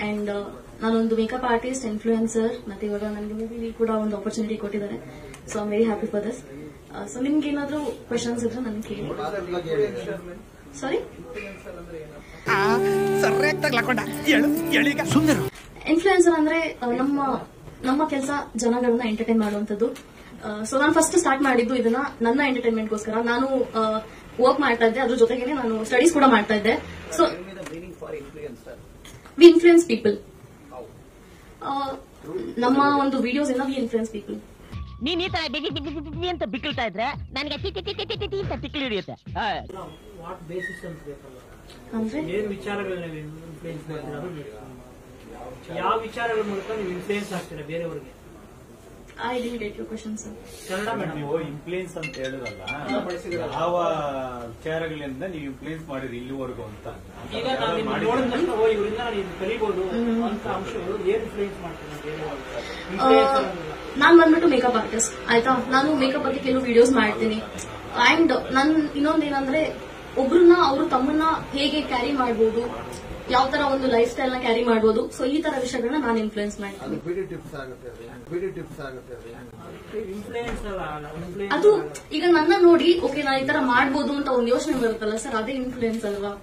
And ನಾನೊಂದು makeup artist influencer ಮತ್ತೆ ಇವಾಗ ನನಗೆ ಮೂವಿ ಕೂಡ ಒಂದು ಆಪರ್ಚುನಿಟಿ ಕೊಟ್ಟಿದ್ದಾರೆ so I very happy for this so ನಿಮ್ಗೆ ಏನಾದರೂ ಕ್ವಶನ್ಸ್ ಇದ್ರೆ ನನಗೆ ಕೇಳಿ ಸಾರಿ ಇನ್ಫ್ಲೂಯೆನ್ಸರ್ ಅಂದ್ರೆ ಆ, ನಮ್ಮ ನಮ್ಮ ಕೆಲಸ ಜನಗಳನ್ನ ಎಂಟರ್ಟೈನ್ ಮಾಡುವಂತದ್ದು ಸೊ ನಾನು ಫಸ್ಟ್ ಸ್ಟಾರ್ಟ್ ಮಾಡಿದ್ದು ಇದನ್ನ ನನ್ನ ಎಂಟರ್ಟೈನ್ಮೆಂಟ್ಗೋಸ್ಕರ ನಾನು ವರ್ಕ್ ಮಾಡ್ತಾ ಇದ್ದೆ ಅದ್ರ ಜೊತೆಗೆ ನಾನು ಸ್ಟಡೀಸ್ ಕೂಡ ಮಾಡ್ತಾ ಇದ್ದೆ ಸೊ ವಿ ಇನ್ಫ್ಲೂಯೆನ್ಸ್ ಪೀಪಲ್ ನಮ್ಮ ಒಂದು ವಿಡಿಯೋಸ್ ಇಂದ ವಿ ಇನ್ಫ್ಲೂಯೆನ್ಸ್ ಪೀಪಲ್ ನೀನ್ ಈ ತರ ಬಿಗಿ ಬಿಗಿ ಬಿಗಿ ಬಿಗಿ ಅಂತ ಬಿಕ್ಕಳ್ತಾ ಇದ್ರೆ ನನಗೆ ಟಿ ಟಿ ಟಿ ಟಿ ಟಿ ಟಿ ಅಂತ ತಿಕ್ಲಿ ಹಿಡಿಯುತ್ತೆ ಹಾ. ವಾಟ್ ಬೇಸಿಸ್ ಅಂತ ಬೇಕಲ್ಲ ಅಂದ್ರೆ ಏನ್ ವಿಚಾರಗಳನ್ನ ನೀವು ಇನ್ಫ್ಲೂಯೆನ್ಸ್ ಮಾಡ್ತೀರಾ ಅದು ಬೇಕು. ಯಾವ ವಿಚಾರಗಳ ಮೂಲಕ ನೀವು ಇನ್ಫ್ಲೂಯೆನ್ಸ್ ಆಗ್ತೀರಾ ಬೇರೆಯವ್ರಿಗೆ I didn't get you question sir Kannada madam ನೀವು ಇನ್ಫ್ಲೂಯೆನ್ಸ್ ಅಂತ ಹೇಳಿದ್ರಲ್ಲ ಯಾವ ವಿಚಾರಗಳಿಂದ ನೀವು ಇನ್ಫ್ಲೂಯೆನ್ಸ್ ಮಾಡಿರಿ ಇಲ್ಲಿವರೆಗೂ ಅಂತ ಈಗ ನಾನು ನಿಮ್ಗೆ ನೋಡಿದ ತಕ್ಷಣ ಓ ಇವರಿಂದ ನಾನು ಇದು ಕಲಿಬಹುದು ಅಂತ ಅಂಶಗಳು ಏನ್ ಇನ್ಫ್ಲೂಯೆನ್ಸ್ ಮಾಡ್ತೀನಿ ಬೇರೆಯವ್ರಿಗೆ ಇನ್ಫ್ಲೂಯೆನ್ಸ್ ಅನ್ನೋದಿಲ್ಲ. ನಾನ್ ಬಂದ್ಬಿಟ್ಟು ಮೇಕಪ್ ಆರ್ಟಿಸ್ಟ್ ಆಯ್ತಾ ನಾನು ಮೇಕಪ್ ಬಗ್ಗೆ ಕೆಲವು ವಿಡಿಯೋಸ್ ಮಾಡ್ತೀನಿ ಅಂಡ್ ನನ್ ಇನ್ನೊಂದೇನಂದ್ರೆ ಒಬ್ರನ್ನ ಅವರು ತಮ್ಮನ್ನ ಹೇಗೆ ಕ್ಯಾರಿ ಮಾಡ್ಬೋದು ಯಾವ ತರ ಒಂದು ಲೈಫ್ ಸ್ಟೈಲ್ ನ ಕ್ಯಾರಿ ಮಾಡ್ಬೋದು ಸೊ ಈ ತರ ವಿಷಯಗಳನ್ನ ನಾನು ಇನ್ಫ್ಲೂಯೆನ್ಸ್ ಮಾಡ್ತೀನಿ ಬಿಡಿ ಟಿಪ್ಸ್ ಆಗುತ್ತೆ ಅದು ಬಿಡಿ ಟಿಪ್ಸ್ ಆಗುತ್ತೆ ಅದು ಇನ್ಫ್ಲೂಯೆನ್ಸ್ ಅಲ್ಲ ಅದು ಇನ್ಫ್ಲೂಯೆನ್ಸ್ ಈಗ ನನ್ನ ನೋಡಿ ಓಕೆ ನಾ ಈ ತರ ಮಾಡ್ಬೋದು ಅಂತ ಒಂದು ಯೋಚನೆ ಬರುತ್ತಲ್ಲ ಸರ್ ಅದೇ ಇನ್ಫ್ಲೂಯೆನ್ಸ್ ಅಲ್ವಾ